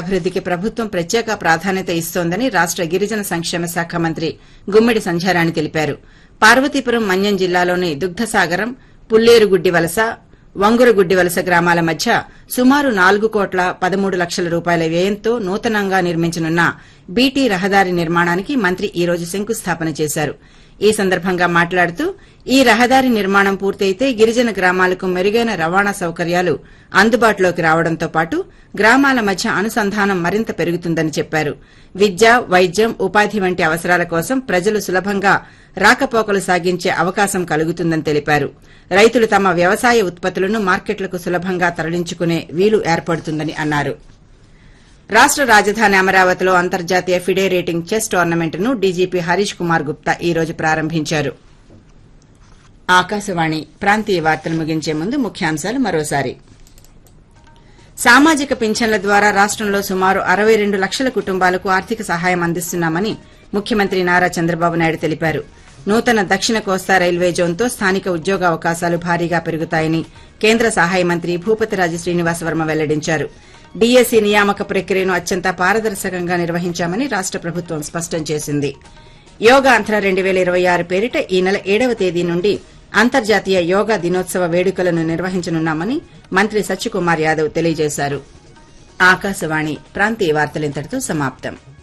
అభివృద్దికి ప్రభుత్వం ప్రత్యేక ప్రాధాన్యత ఇస్తోందని రాష్ట గిరిజన సంక్షేమ శాఖ మంత్రి గుమ్మిడి సంధ్యారాణి తెలిపారు పార్వతీపురం మన్యం జిల్లాలోని దుగ్ధసాగరం పుల్లేరుగుడ్డి వలస వంగురగుడ్డి వలస గ్రామాల మధ్య సుమారు నాలుగు కోట్ల పదమూడు లక్షల రూపాయల వ్యయంతో నూతనంగా నిర్మించనున్న బీటీ రహదారి నిర్మాణానికి మంత్రి ఈ రోజు శంకుస్థాపన చేశారు ఈ సందర్భంగా మాట్లాడుతూ ఈ రహదారి నిర్మాణం పూర్తయితే గిరిజన గ్రామాలకు మెరుగైన రవాణా సౌకర్యాలు అందుబాటులోకి రావడంతో పాటు గ్రామాల మధ్య అనుసంధానం మరింత పెరుగుతుందని చెప్పారు విద్య వైద్యం ఉపాధి వంటి అవసరాల కోసం ప్రజలు సులభంగా రాకపోకలు సాగించే అవకాశం కలుగుతుందని తెలిపారు రైతులు తమ వ్యవసాయ ఉత్పత్తులను మార్కెట్లకు సులభంగా తరలించుకునే వీలు ఏర్పడుతుందని అన్నారు రాష్ట రాజధాని అమరావతిలో అంతర్జాతీయ ఫిడే రేటింగ్ చెస్ టోర్నమెంట్ను డీజీపీ హరీష్ కుమార్ గుప్తా ఈ రోజు ప్రారంభించారు ఆకాశవాణి ప్రాంతీయ వార్తలు ముగించే ముందు ముఖ్యాంశాలు మరోసారి సామాజిక పింఛన్ల ద్వారా రాష్టంలో సుమారు అరవై రెండు లక్షల కుటుంబాలకు ఆర్థిక సహాయం అందిస్తున్నామని ముఖ్యమంత్రి నారా చంద్రబాబు నాయుడు తెలిపారు నూతన దక్షిణ కోస్తా రైల్వే జోన్తో స్థానిక ఉద్యోగావకాశాలు భారీగా పెరుగుతాయని కేంద్ర సహాయ మంత్రి భూపతిరాజు శ్రీనివాసవర్మ వెల్లడించారు డీఎస్సీ నియామక ప్రక్రియను అత్యంత పారదర్శకంగా నిర్వహించామని రాష్ట ప్రభుత్వం స్పష్టం చేసింది యోగాంధ్ర రెండు వేల ఇరవై ఆరు పేరిట ఈ నెల ఏడవ తేదీ నుండి అంతర్జాతీయ యోగా దినోత్సవ వేడుకలను నిర్వహించనున్నామని మంత్రి సత్యకుమార్ యాదవ్ తెలియజేశారు ఆకాశవాణి ప్రాంతీయ వార్తలింతటితో సమాప్తం